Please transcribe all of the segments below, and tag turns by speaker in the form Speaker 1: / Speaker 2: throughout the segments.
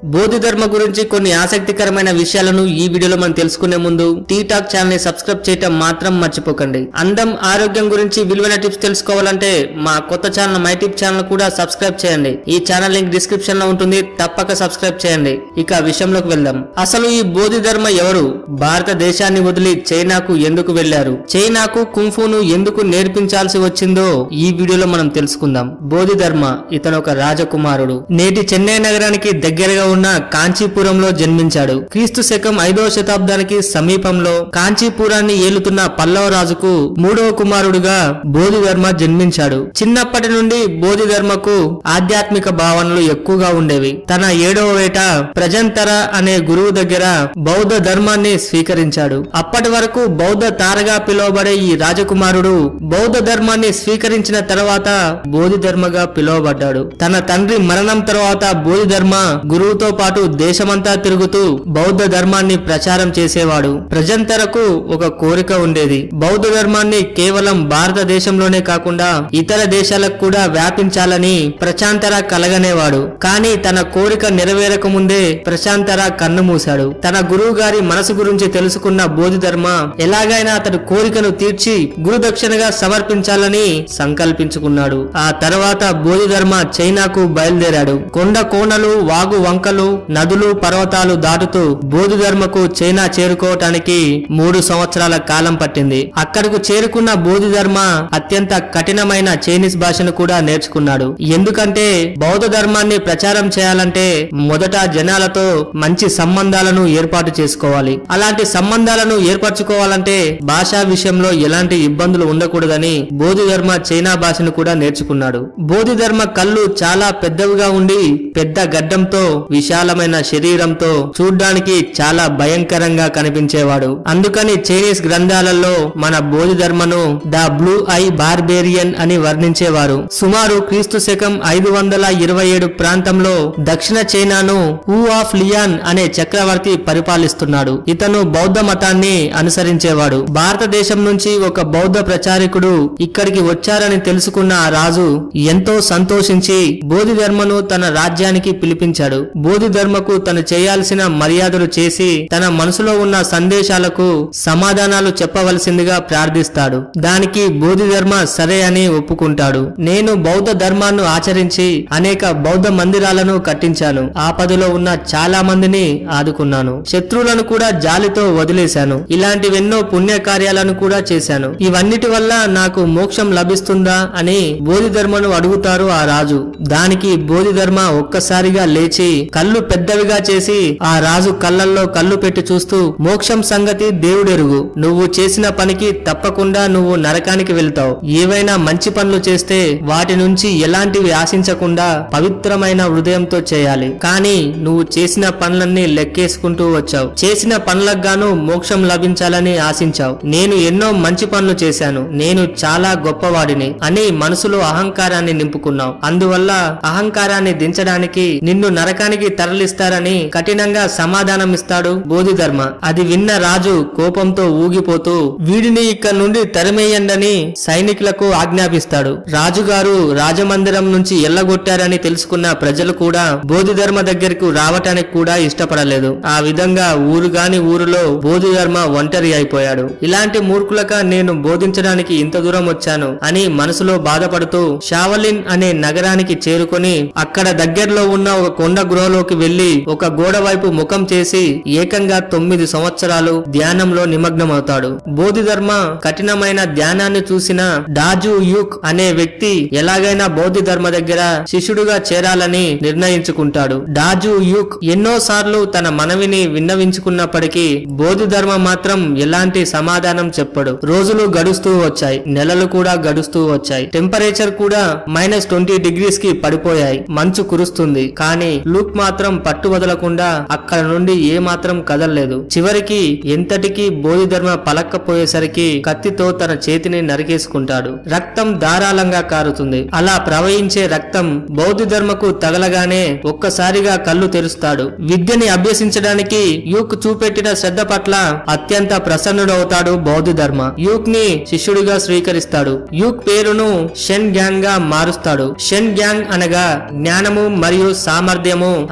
Speaker 1: బోధి ధర్మ గురించి కొన్ని ఆసక్తికరమైన విషయాలను ఈ వీడియోలో మనం తెలుసుకునే ముందు టీ టాక్ ఛానల్ ని సబ్స్క్రైబ్ చేయటం మాత్రం మర్చిపోకండి అందం ఆరోగ్యం గురించి విలువైన టిప్స్ తెలుసుకోవాలంటే మా కొత్త ఛానల్ మై టిప్ ఛానల్ కూడా సబ్స్క్రైబ్ చేయండి ఈ ఛానల్ లింక్ డిస్క్రిప్షన్ లో ఉంటుంది తప్పక సబ్స్క్రైబ్ చేయండి ఇక విషయంలోకి వెళ్దాం అసలు ఈ బోధి ధర్మ ఎవరు భారతదేశాన్ని వదిలి చైనాకు ఎందుకు వెళ్లారు చైనాకు కుంఫును ఎందుకు నేర్పించాల్సి వచ్చిందో ఈ వీడియోలో మనం తెలుసుకుందాం బోధి ధర్మ ఇతను ఒక రాజకుమారుడు నేటి చెన్నై నగరానికి దగ్గరగా ఉన్న కాంచీపురంలో జన్మించాడు క్రీస్తు శకం ఐదవ శతాబ్దానికి సమీపంలో కాంచీపురాన్ని ఏలుతున్న పల్లవ రాజుకు మూడవ కుమారుడుగా బోధిధర్మ జన్మించాడు చిన్నప్పటి నుండి బోధిధర్మకు ఆధ్యాత్మిక భావనలు ఎక్కువగా ఉండేవి తన ఏడవ వేట ప్రజంతర అనే గురువు దగ్గర బౌద్ధ ధర్మాన్ని స్వీకరించాడు అప్పటి వరకు బౌద్ధ తారగా పిలువబడే ఈ రాజకుమారుడు బౌద్ధ ధర్మాన్ని స్వీకరించిన తర్వాత బోధిధర్మగా పిలువబడ్డాడు తన తండ్రి మరణం తర్వాత బోధిధర్మ గురువుతో పాటు దేశమంతా తిరుగుతూ బౌద్ధ ధర్మాన్ని ప్రచారం చేసేవాడు ప్రజంతరకు ఒక కోరిక ఉండేది బౌద్ధ ధర్మాన్ని కేవలం భారతదేశంలోనే కాకుండా ఇతర దేశాలకు కూడా వ్యాపించాలని ప్రశాంతర కలగనేవాడు కానీ తన కోరిక నెరవేరక ముందే ప్రశాంతర కన్ను మూశాడు తన గురువు గారి మనసు గురించి తెలుసుకున్న బోధిధర్మ ఎలాగైనా అతడి కోరికను తీర్చి గురుదక్షిణగా సమర్పించాలని సంకల్పించుకున్నాడు ఆ తర్వాత బోధిధర్మ చైనాకు బయలుదేరాడు కొండ కోనలు వాగు వంకలు నదులు పర్వతాలు దాటుతూ బోధిధర్మకు చైనా చేరుకోవటానికి మూడు సంవత్సరాల కాలం పట్టింది అక్కడకు చేరుకున్న బోధిధర్మ అత్యంత కఠినమైన చైనీస్ భాషను కూడా నేర్చుకున్నాడు ఎందుకంటే బౌద్ధ ధర్మాన్ని ప్రచారం చేయాలంటే మొదట జనాలతో మంచి సంబంధాలను ఏర్పాటు చేసుకోవాలి అలాంటి సంబంధాలను ఏర్పరచుకోవాలంటే భాషా విషయంలో ఎలాంటి ఇబ్బందులు ఉండకూడదని బోధిధర్మ చైనా భాషను కూడా నేర్చుకున్నాడు బోధిధర్మ కళ్ళు చాలా పెద్దవిగా ఉండి పెద్ద గడ్డంతో విశాలమైన శరీరంతో చూడ్డానికి చాలా భయంకరంగా కనిపించేవాడు అందుకని చైనీస్ గ్రంథాలలో మన బోధిధర్మను ద బ్లూ ఐ బార్బేరియన్ అని వర్ణించేవారు సుమారు క్రీస్తు శకం ఐదు వందల ఇరవై ఏడు ప్రాంతంలో దక్షిణ చైనాను హూ ఆఫ్ లియాన్ అనే చక్రవర్తి పరిపాలిస్తున్నాడు ఇతను బౌద్ధ మతాన్ని అనుసరించేవాడు భారతదేశం నుంచి ఒక బౌద్ధ ప్రచారకుడు ఇక్కడికి వచ్చారని తెలుసుకున్న ఆ రాజు ఎంతో సంతోషించి బోధిధర్మను తన రాజ్యానికి పిలిపించాడు బోధిధర్మకు తను చేయాల్సిన మర్యాదలు చేసి తన మనసులో ఉన్న సందేశాలకు సమాధానాలు చెప్పవలసిందిగా ప్రార్థిస్తాడు దానికి బోధిధర్మ సరే అని ఒప్పుకుంటాడు నేను బౌద్ధ ధర్మాన్ని ఆచరించి అనేక బౌద్ధ మందిరాలను కట్టించాను ఆపదలో ఉన్న చాలా మందిని ఆదుకున్నాను శత్రువులను కూడా జాలితో వదిలేశాను ఇలాంటివెన్నో పుణ్య కార్యాలను కూడా చేశాను ఇవన్నిటి వల్ల నాకు మోక్షం లభిస్తుందా అని బోధిధర్మను అడుగుతారు ఆ రాజు దానికి బోధిధర్మ ఒక్కసారిగా లేచి కళ్ళు పెద్దవిగా చేసి ఆ రాజు కళ్ళల్లో కళ్ళు పెట్టి చూస్తూ మోక్షం సంగతి దేవుడెరుగు నువ్వు చేసిన పనికి తప్పకుండా నువ్వు నరకానికి వెళ్తావు ఏవైనా మంచి పనులు చేస్తే వాటి నుంచి ఎలాంటివి ఆశించకుండా పవిత్రమైన హృదయంతో చేయాలి కానీ నువ్వు చేసిన పనులన్నీ లెక్కేసుకుంటూ వచ్చావు చేసిన పనులకు గాను మోక్షం లభించాలని ఆశించావు నేను ఎన్నో మంచి పనులు చేశాను నేను చాలా గొప్పవాడిని అని మనసులో అహంకారాన్ని నింపుకున్నావు అందువల్ల అహంకారాన్ని దించడానికి నిన్ను నరకానికి తరలిస్తారని కఠినంగా సమాధానం ఇస్తాడు బోధిధర్మ అది విన్న రాజు కోపంతో ఊగిపోతూ వీడిని ఇక్కడ నుండి తరిమేయండని సైనికులకు ఆజ్ఞాపిస్తాడు రాజుగారు రాజమందిరం నుంచి ఎల్లగొట్టారని తెలుసుకున్న ప్రజలు కూడా బోధిధర్మ దగ్గరకు రావటానికి కూడా ఇష్టపడలేదు ఆ విధంగా ఊరు గాని ఊరిలో బోధిధర్మ ఒంటరి అయిపోయాడు ఇలాంటి మూర్ఖులక నేను బోధించడానికి ఇంత దూరం వచ్చాను అని మనసులో బాధపడుతూ షావలిన్ అనే నగరానికి చేరుకొని అక్కడ దగ్గరలో ఉన్న ఒక కొండ గృహలోకి వెళ్లి ఒక గోడ వైపు ముఖం చేసి ఏకంగా తొమ్మిది సంవత్సరాలు ధ్యానంలో నిమగ్నమవుతాడు బోధిధర్మ కఠినమైన ధ్యానాన్ని చూసిన డాజు యుక్ అనే వ్యక్తి ఎలాగైనా బౌద్ధ దగ్గర శిష్యుడుగా చేరాలని నిర్ణయించుకుంటాడు డాజు యుక్ ఎన్నో సార్లు తన మనవిని విన్నవించుకున్నప్పటికీ బోధిధర్మ మాత్రం ఎలాంటి సమాధానం చెప్పడు రోజులు గడుస్తూ వచ్చాయి నెలలు కూడా గడుస్తూ వచ్చాయి టెంపరేచర్ కూడా మైనస్ ట్వంటీ డిగ్రీస్ కి పడిపోయాయి మంచు కురుస్తుంది కానీ లూక్ మాత్రం పట్టు వదలకుండా అక్కడ నుండి ఏ మాత్రం కదలలేదు చివరికి ఎంతటికి బోధిధర్మ పలక్కపోయేసరికి కత్తితో తన చేతిని నరికేసుకుంటాడు రక్తం ధారాళంగా కారుతుంది అలా ప్రవహించే రక్తం బౌద్ధధర్మకు తగలగానే ఒక్కసారిగా కళ్ళు తెరుస్తాడు విద్యని అభ్యసించడానికి యూక్ చూపెట్టిన శ్రద్ధ పట్ల అత్యంత ప్రసన్నుడవుతాడు బౌద్ధధర్మ యూక్ ని శిష్యుడిగా స్వీకరిస్తాడు యూక్ పేరును షెన్ గ్యాంగ్ గా మారుస్తాడు షెన్ గ్యాంగ్ అనగా జ్ఞానము మరియు సామర్థ్యము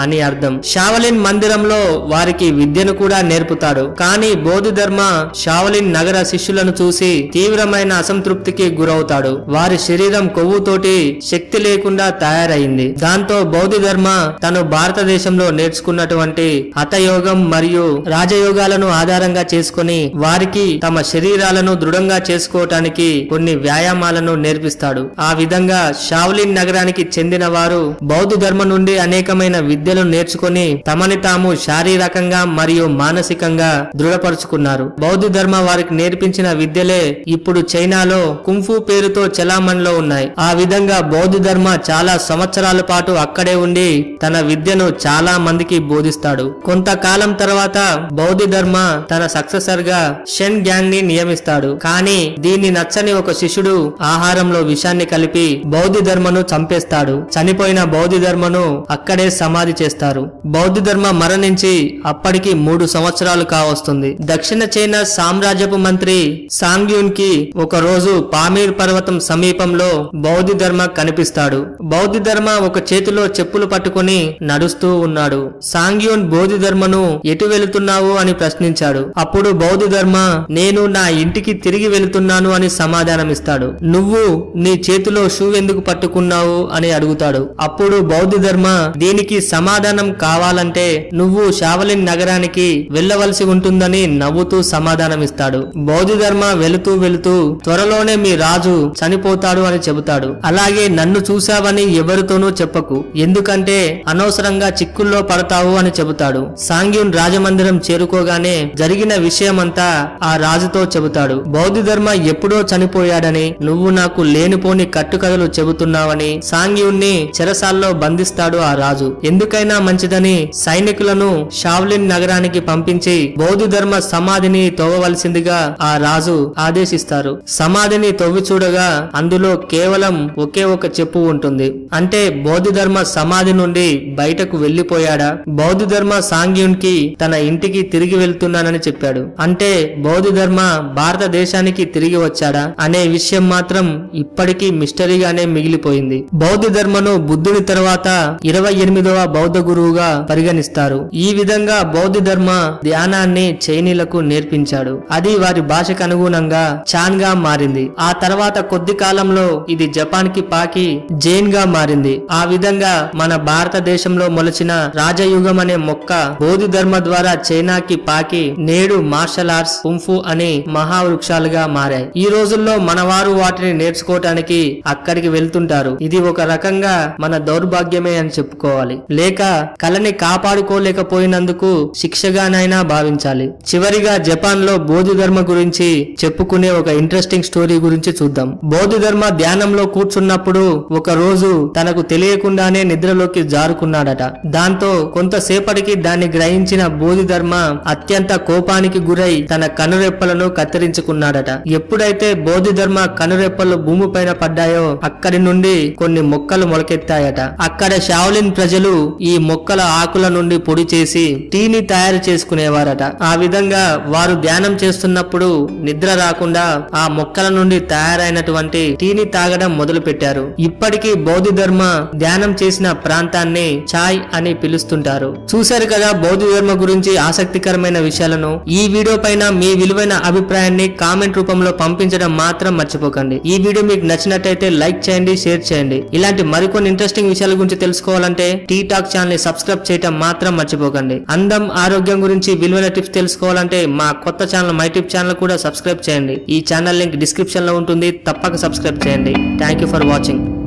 Speaker 1: అని అర్థం షావలిన్ మందిరంలో వారికి విద్యను కూడా నేర్పుతాడు కానీ బౌద్ధధర్మ షావలిన్ నగర శిష్యులను చూసి తీవ్రమైన అసంతృప్తికి గురవుతాడు వారి శరీరం కొవ్వుతోటి శక్తి లేకుండా తయారైంది దాంతో బౌద్ధధర్మ తను భారతదేశంలో నేర్చుకున్నటువంటి హతయోగం మరియు రాజయోగాలను ఆధారంగా చేసుకుని వారికి తమ శరీరాలను దృఢంగా చేసుకోవటానికి కొన్ని వ్యాయామాలను నేర్పిస్తాడు ఆ విధంగా షావ్లిన్ నగరానికి చెందిన వారు బౌద్ధ ధర్మం నుండి అనేకమైన విద్యలు నేర్చుకుని తమని తాము శారీరకంగా మరియు మానసికంగా దృఢపరుచుకున్నారు బౌద్ధ ధర్మ వారికి నేర్పించిన విద్యలే ఇప్పుడు చైనాలో కుంఫు పేరుతో చలామణిలో ఉన్నాయి ఆ విధంగా బౌద్ధ ధర్మ చాలా సంవత్సరాల పాటు అక్కడే ఉండి తన విద్యను చాలా మందికి బోధిస్తాడు కొంతకాలం తర్వాత బౌద్ధ ధర్మ తన సక్సెసర్ గా షెన్ గ్యాంగ్ ని నియమిస్తాడు కానీ దీన్ని నచ్చని ఒక శిష్యుడు ఆహారంలో విషాన్ని కలిపి బౌద్ధ ధర్మను చంపేస్తాడు చనిపోయిన బౌద్ధ ధర్మను అక్కడే సమాధి చేస్తారు బౌద్ధ ధర్మ మరణించి అప్పటికి మూడు సంవత్సరాలు కావస్తుంది దక్షిణ చైనా సామ్రాజ్యపు మంత్రి సాంగ్యూన్ కి ఒక రోజు పామీర్ పర్వతం సమీపంలో బౌద్ధ ధర్మ కనిపిస్తాడు బౌద్ధ ధర్మ ఒక చేతిలో చెప్పులు పట్టుకుని నడుస్తూ ఉన్నాడు సాంగ్యూన్ బౌద్ధ ధర్మను ఎటు వెళుతున్నావు అని ప్రశ్నించాడు అప్పుడు బౌద్ధ ధర్మ నేను నా ఇంటికి తిరిగి వెళుతున్నాను అని సమాధానమిస్తాడు నువ్వు నీ చేతిలో షూ ఎందుకు పట్టుకున్నావు అని అడుగుతాడు అప్పుడు బౌద్ధ ధర్మ దీనికి సమాధానం కావాలంటే నువ్వు షావలిన్ నగరానికి వెళ్ళవలసి ఉంటుందని నవ్వుతూ సమాధానమిస్తాడు బౌద్ధ ధర్మ వెళుతూ వెళుతూ త్వరలోనే మీ రాజు చనిపోతాడు అని చెబుతాడు అలాగే నన్ను చూశావని ఎవరితోనూ చెప్పకు ఎందుకంటే అనవసరంగా చిక్కుల్లో పడతావు అని చెబుతాడు సాంగ్యున్ రాజమందిరం చేరుకోగానే జరిగిన విషయమంతా ఆ రాజుతో చెబుతాడు బౌద్ధ ధర్మ ఎప్పుడో చనిపోయాడని నువ్వు నాకు లేనిపోని కట్టుకథలు చెబుతున్నావని సాంగ్యుణ్ణి చెరసాల్లో బంధిస్తాడు ఆ రాజు ఎందుకైనా మంచిదని సైనికులను షావ్లిన్ నగరానికి పంపించి బౌద్ధ ధర్మ సమాధిని తవ్వవలసిందిగా ఆ రాజు ఆదేశిస్తారు సమాధిని తవ్వి చూడగా అందులో కేవలం ఒకే ఒక చెప్పు ఉంటుంది అంటే బౌద్ధ ధర్మ సమాధి నుండి బయటకు వెళ్లిపోయాడా బౌద్ధ ధర్మ సాంగ్యునికి తన ఇంటికి తిరిగి వెళ్తున్నానని చెప్పాడు అంటే బౌద్ధ ధర్మ భారతదేశానికి తిరిగి వచ్చాడా అనే విషయం మాత్రం ఇప్పటికీ మిస్టరీగానే మిగిలిపోయింది బౌద్ధ ధర్మను బుద్ధుడి తర్వాత ఇరవై ఎనిమిదవ బౌద్ధ గురువుగా పరిగణిస్తారు ఈ విధంగా బౌద్ధ ధర్మ ధ్యానాన్ని చైనీలకు నేర్పించాడు అది వారి భాషకు అనుగుణంగా చాన్ గా మారింది ఆ తర్వాత కొద్ది కాలంలో ఇది జపాన్ కి పాకి జైన్ గా మారింది ఆ విధంగా మన భారతదేశంలో మొలచిన రాజయుగం అనే మొక్క బౌద్ధ ధర్మ ద్వారా చైనాకి పాకి నేడు మార్షల్ ఆర్ట్స్ కుంఫు అని మహావృక్షాలుగా మారాయి ఈ రోజుల్లో మన వారు వాటిని నేర్చుకోవటానికి అక్కడికి వెళ్తుంటారు ఇది ఒక రకంగా మన దౌర్భాగ్యమే అని చెప్పుకోవాలి లేక కళని కాపాడుకోలేకపోయినందుకు శిక్షగానైనా భావించాలి చివరిగా జపాన్ లో బౌద్ధ ధర్మ గురించి చెప్పుకునే ఒక ఇంట్రెస్టింగ్ స్టోరీ గురించి చూద్దాం బౌద్ధ ధర్మ ధ్యానంలో కూర్చున్నప్పుడు ఒక రోజు తనకు తెలియకుండానే నిద్రలోకి జారుకున్నాడట దాంతో కొంతసేపటికి దాన్ని గ్రహించిన బోధి ధర్మ అత్యంత కోపానికి గురై తన కనురెప్పలను కత్తిరించుకున్నాడట ఎప్పుడైతే బోధి ధర్మ కనురెప్పలు భూమిపైన పడ్డాయో అక్కడి నుండి కొన్ని మొక్కలు మొలకెత్తాయట అక్కడ షావులిన్ ప్రజలు ఈ మొక్కల ఆకుల నుండి పొడి చేసి టీని తయారు చేసుకునేవారట ఆ విధంగా వారు ధ్యానం చేస్తున్నప్పుడు నిద్ర రాకుండా ఆ మొక్కల నుండి తయారైనటువంటి టీని తాగడం మొదలు పెట్టారు ఇప్పటికీ బౌద్ధ ధర్మ ధ్యానం చేసిన ప్రాంతాన్ని ఛాయ్ అని పిలుస్తుంటారు చూశారు కదా బౌద్ధ ధర్మ గురించి ఆసక్తికరమైన విషయాలను ఈ వీడియో పైన మీ విలువైన అభిప్రాయాన్ని కామెంట్ రూపంలో పంపించడం మాత్రం మర్చిపోకండి ఈ వీడియో మీకు నచ్చినట్టయితే లైక్ చేయండి షేర్ చేయండి ఇలాంటి మరికొన్ని ఇంట్రెస్టింగ్ విషయాల గురించి తెలుసుకోవాలంటే టీ టాక్ ఛానల్ ని సబ్స్క్రైబ్ చేయటం మాత్రం మర్చిపోకండి అందం ఆరోగ్యం గురించి విలువైన టిప్స్ తెలుసుకోవాలంటే మా కొత్త ఛానల్ మై టిప్ ఛానల్ కూడా సబ్స్క్రైబ్ చేయండి ఈ ఛానల్ లింక్ డిస్క్రిప్షన్ లో ఉంటుంది తప్పక సబ్స్క్రైబ్ చేయండి థ్యాంక్ యూ ఫర్ వాచింగ్